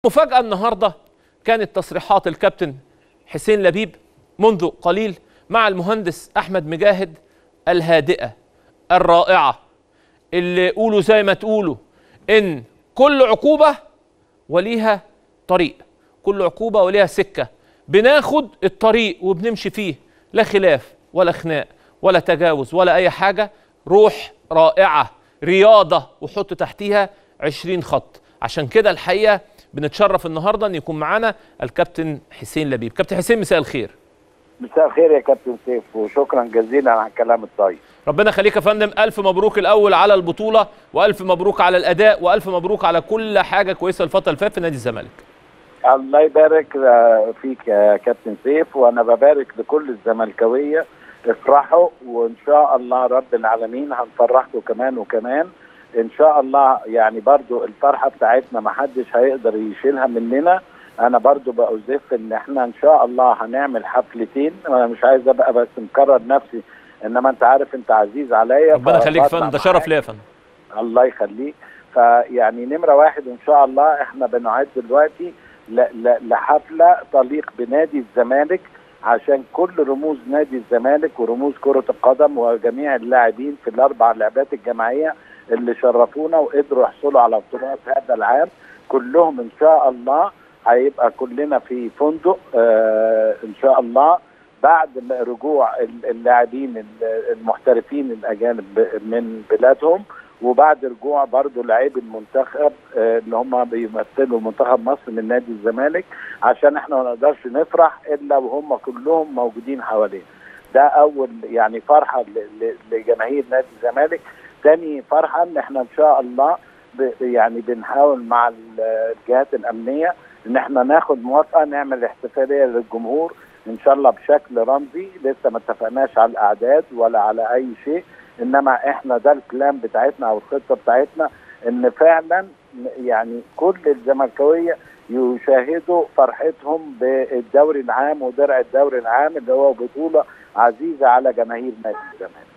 مفاجأة النهاردة كانت تصريحات الكابتن حسين لبيب منذ قليل مع المهندس أحمد مجاهد الهادئة الرائعة اللي قولوا زي ما تقولوا إن كل عقوبة وليها طريق كل عقوبة وليها سكة بناخد الطريق وبنمشي فيه لا خلاف ولا خناق ولا تجاوز ولا أي حاجة روح رائعة رياضة وحط تحتيها 20 خط عشان كده الحقيقة بنتشرف النهارده ان يكون معانا الكابتن حسين لبيب كابتن حسين مساء الخير مساء الخير يا كابتن سيف وشكرا جزيلا على الكلام الطيب ربنا يخليك يا فندم الف مبروك الاول على البطوله والف مبروك على الاداء والف مبروك على كل حاجه كويسه الفتره اللي فاتت في نادي الزمالك الله يبارك فيك يا كابتن سيف وانا ببارك لكل الزملكاويه افرحوا وان شاء الله رب العالمين هنفرحكم كمان وكمان ان شاء الله يعني برضو الفرحه بتاعتنا ما حدش هيقدر يشيلها مننا انا برضو بأزف ان احنا ان شاء الله هنعمل حفلتين انا مش عايز ابقى بس مكرر نفسي انما انت عارف انت عزيز عليا ربنا يخليك يا فندم ده شرف ليا يا فندم الله يخليك فيعني نمره واحد ان شاء الله احنا بنعد دلوقتي لحفله تليق بنادي الزمالك عشان كل رموز نادي الزمالك ورموز كره القدم وجميع اللاعبين في الاربع لعبات الجماعيه اللي شرفونا وقدروا يحصلوا على بطولات هذا العام كلهم ان شاء الله هيبقى كلنا في فندق آه ان شاء الله بعد رجوع اللاعبين المحترفين الاجانب من بلادهم وبعد رجوع برضو لاعبي المنتخب آه اللي هم بيمثلوا منتخب مصر من نادي الزمالك عشان احنا ما نقدرش نفرح الا وهم كلهم موجودين حوالينا ده اول يعني فرحه لجماهير نادي الزمالك تاني فرحه ان احنا ان شاء الله يعني بنحاول مع الجهات الامنيه ان احنا ناخد موافقه نعمل احتفاليه للجمهور ان شاء الله بشكل رمزي لسه ما اتفقناش على الاعداد ولا على اي شيء انما احنا ده البلان بتاعتنا او الخطه بتاعتنا ان فعلا يعني كل الزملكاويه يشاهدوا فرحتهم بالدوري العام ودرع الدوري العام اللي هو بطوله عزيزه على جماهير نادي الزمالك